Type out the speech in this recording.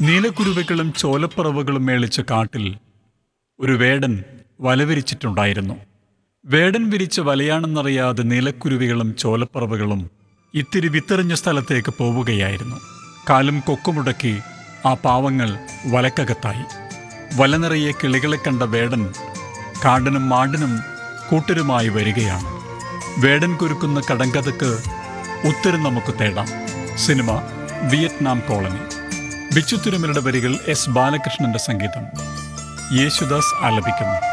നീലക്കുരുവകളും ചോലപ്പറവുകളും മേളിച്ച കാട്ടിൽ ഒരു വേടൻ വലവിരിച്ചിട്ടുണ്ടായിരുന്നു വേടൻ വിരിച്ച വലയാണെന്നറിയാതെ നീലക്കുരുവികളും ചോലപ്പറവുകളും ഇത്തിരി വിത്തെറിഞ്ഞ സ്ഥലത്തേക്ക് പോവുകയായിരുന്നു കാലും കൊക്കുമുടക്കി ആ പാവങ്ങൾ വലക്കകത്തായി വല നിറയെ കിളികളെ കണ്ട വേടൻ കാടിനും മാടിനും കൂട്ടരുമായി വരികയാണ് വേടൻ കുരുക്കുന്ന കടങ്കഥക്ക് ഉത്തരം നമുക്ക് തേടാം സിനിമ വിയറ്റ്നാം കോളനി ബിച്ചു തിരുമലയുടെ വരികൾ എസ് ബാലകൃഷ്ണന്റെ സംഗീതം യേശുദാസ് ആലപിക്കുന്നു